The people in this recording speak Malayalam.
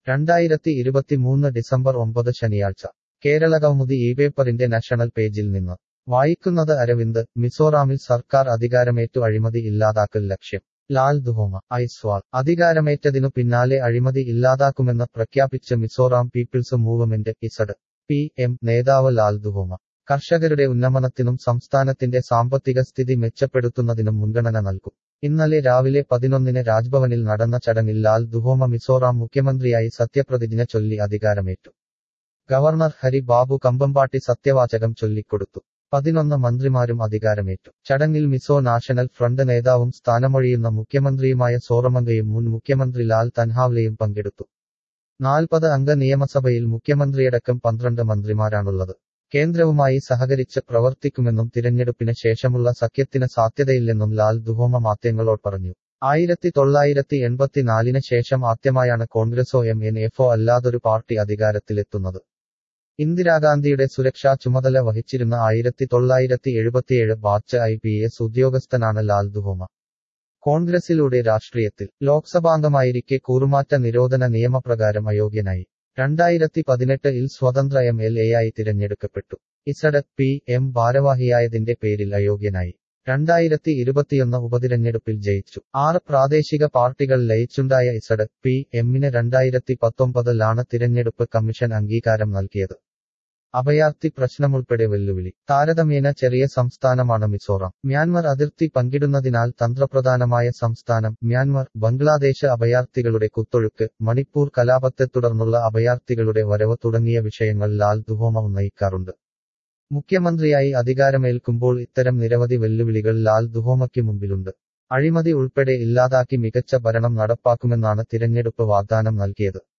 രണ്ടായിരത്തി ഇരുപത്തിമൂന്ന് ഡിസംബർ ഒമ്പത് ശനിയാഴ്ച കേരള കൗമുദി ഈ പേപ്പറിന്റെ നാഷണൽ പേജിൽ നിന്ന് വായിക്കുന്നത് അരവിന്ദ് മിസോറാമിൽ സർക്കാർ അധികാരമേറ്റു അഴിമതി ഇല്ലാതാക്കൽ ലക്ഷ്യം ലാൽ ദുഹോമ ഐസ്വാൾ അധികാരമേറ്റതിനു പിന്നാലെ അഴിമതി ഇല്ലാതാക്കുമെന്ന് പ്രഖ്യാപിച്ച Mizoram people's movement Z P M നേതാവ് ലാൽ ദുഹോമ കർഷകരുടെ ഉന്നമനത്തിനും സംസ്ഥാനത്തിന്റെ സാമ്പത്തിക സ്ഥിതി മെച്ചപ്പെടുത്തുന്നതിനും മുൻഗണന നൽകും ഇന്നലെ രാവിലെ പതിനൊന്നിന് രാജ്ഭവനിൽ നടന്ന ചടങ്ങിൽ ലാൽ ദുഹോമ മിസോറാം മുഖ്യമന്ത്രിയായി സത്യപ്രതിജ്ഞ ചൊല്ലി അധികാരമേറ്റു ഗവർണർ ഹരി ബാബു കമ്പമ്പാട്ടി സത്യവാചകം ചൊല്ലിക്കൊടുത്തു പതിനൊന്ന് മന്ത്രിമാരും അധികാരമേറ്റു ചടങ്ങിൽ മിസോ നാഷണൽ ഫ്രണ്ട് നേതാവും സ്ഥാനമൊഴിയുന്ന മുഖ്യമന്ത്രിയുമായ സോറമംഗയും മുൻ മുഖ്യമന്ത്രി ലാൽ തൻഹാവ്ലെയും പങ്കെടുത്തു നാൽപ്പത് അംഗ നിയമസഭയിൽ മുഖ്യമന്ത്രിയടക്കം പന്ത്രണ്ട് മന്ത്രിമാരാണുള്ളത് കേന്ദ്രവുമായി സഹകരിച്ച് പ്രവർത്തിക്കുമെന്നും തിരഞ്ഞെടുപ്പിന് ശേഷമുള്ള സഖ്യത്തിന് സാധ്യതയില്ലെന്നും ലാൽ ദുഹോമ മാധ്യമങ്ങളോട് പറഞ്ഞു ആയിരത്തി തൊള്ളായിരത്തി എൺപത്തിനാലിന് ശേഷം ആദ്യമായാണ് കോൺഗ്രസോ എം എൻ എഫോ അല്ലാതൊരു പാർട്ടി അധികാരത്തിലെത്തുന്നത് ഇന്ദിരാഗാന്ധിയുടെ സുരക്ഷാ ചുമതല വഹിച്ചിരുന്ന ആയിരത്തി തൊള്ളായിരത്തി എഴുപത്തിയേഴ് ബാച്ച് ഐ പി എസ് ഉദ്യോഗസ്ഥനാണ് ലാൽ ദുഹോമ കോൺഗ്രസിലൂടെ രാഷ്ട്രീയത്തിൽ ലോക്സഭാംഗമായിരിക്കെ കൂറുമാറ്റ നിരോധന നിയമപ്രകാരം അയോഗ്യനായി രണ്ടായിരത്തി പതിനെട്ടിൽ സ്വതന്ത്ര എം എൽ എ ആയി തിരഞ്ഞെടുക്കപ്പെട്ടു ഇസഡ് പി എം ഭാരവാഹിയായതിന്റെ പേരിൽ അയോഗ്യനായി രണ്ടായിരത്തി ഇരുപത്തിയൊന്ന് ഉപതിരഞ്ഞെടുപ്പിൽ ജയിച്ചു ആറ് പ്രാദേശിക പാർട്ടികൾ ലയിച്ചുണ്ടായ ഇസഡ് പി എമ്മിന് രണ്ടായിരത്തി പത്തൊമ്പതിലാണ് തിരഞ്ഞെടുപ്പ് കമ്മീഷൻ അംഗീകാരം നൽകിയത് അഭയാർത്ഥി പ്രശ്നമുൾപ്പെടെ വെല്ലുവിളി താരതമ്യേന ചെറിയ സംസ്ഥാനമാണ് മിസോറാം മ്യാൻമർ അതിർത്തി പങ്കിടുന്നതിനാൽ തന്ത്രപ്രധാനമായ സംസ്ഥാനം മ്യാൻമർ ബംഗ്ലാദേശ് അഭയാർത്ഥികളുടെ കുത്തൊഴുക്ക് മണിപ്പൂർ കലാപത്തെ തുടർന്നുള്ള അഭയാർത്ഥികളുടെ വരവ് തുടങ്ങിയ വിഷയങ്ങൾ ലാൽ ദുഹോമ ഉന്നയിക്കാറുണ്ട് മുഖ്യമന്ത്രിയായി അധികാരമേൽക്കുമ്പോൾ ഇത്തരം നിരവധി വെല്ലുവിളികൾ ലാൽ ദുഹോമയ്ക്ക് മുമ്പിലുണ്ട് അഴിമതി ഉൾപ്പെടെ ഇല്ലാതാക്കി മികച്ച ഭരണം നടപ്പാക്കുമെന്നാണ് തിരഞ്ഞെടുപ്പ് വാഗ്ദാനം നൽകിയത്